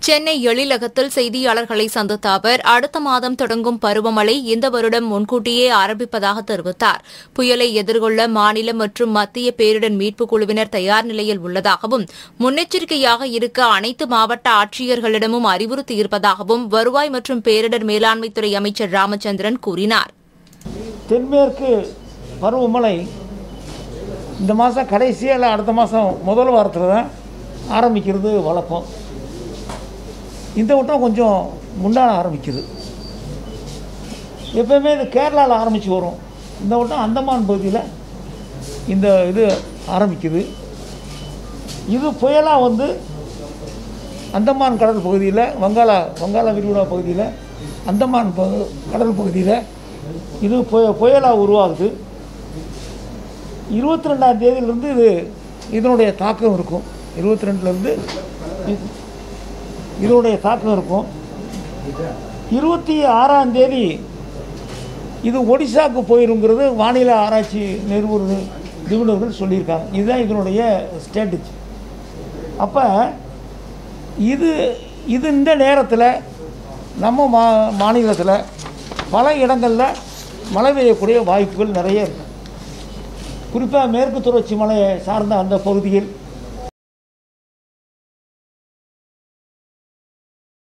சென்னை எழிலகத்தில் செய்தியாளர்களை சந்தித்த அவர் அடுத்த மாதம் தொடங்கும் பருவமழை இந்த வருடம் முன்கூட்டியே ஆரம்பிப்பதாக தெரிவித்தார் புயலை எதிர்கொள்ள மாநில மற்றும் மத்திய பேரிடர் மீட்புக் குழுவினர் தயார் நிலையில் உள்ளதாகவும் முன்னெச்சரிக்கையாக இருக்க அனைத்து மாவட்ட ஆட்சியர்களிடமும் அறிவுறுத்தியிருப்பதாகவும் வருவாய் மற்றும் பேரிடர் மேலாண்மைத்துறை அமைச்சர் ராமச்சந்திரன் கூறினார் தென்மேற்கு பருவமழை இந்த மாதம் கடைசியாக இல்லை அடுத்த மாதம் முதல் வாரத்தில் தான் ஆரம்பிக்கிறது வழக்கம் இந்த வட்டம் கொஞ்சம் முன்னால ஆரம்பிக்குது எப்பயுமே இது கேரளாவில் ஆரம்பித்து வரும் இந்த வட்டம் அந்தமான் பகுதியில் இந்த இது ஆரம்பிக்குது இது புயலாக வந்து அந்தமான் கடல் பகுதியில் வங்காள வங்காள விரிகுடா பகுதியில் அந்தமான் பகு- கடல் பகுதியில் இது புய புயலாக உருவாகுது இருபத்தி ரெண்டாம் தேதியிலேருந்து இது இதனுடைய தாக்கம் இருக்கும் இருபத்தி ரெண்டுலேருந்து இதனுடைய தாக்கம் இருக்கும் இருபத்தி ஆறாம் தேதி இது ஒடிசாவுக்கு போயிருங்கிறது வானிலை ஆராய்ச்சி நிறுவன நிபுணர்கள் சொல்லியிருக்காங்க இதுதான் இதனுடைய ஸ்ட்ராட்டஜி அப்போ இது இது இந்த நேரத்தில் நம்ம மா மாநிலத்தில் பல இடங்களில் மழை பெய்யக்கூடிய வாய்ப்புகள் நிறைய இருக்குது குறிப்பாக மேற்கு தொடர்ச்சி மலையை சார்ந்த அந்த பகுதியில்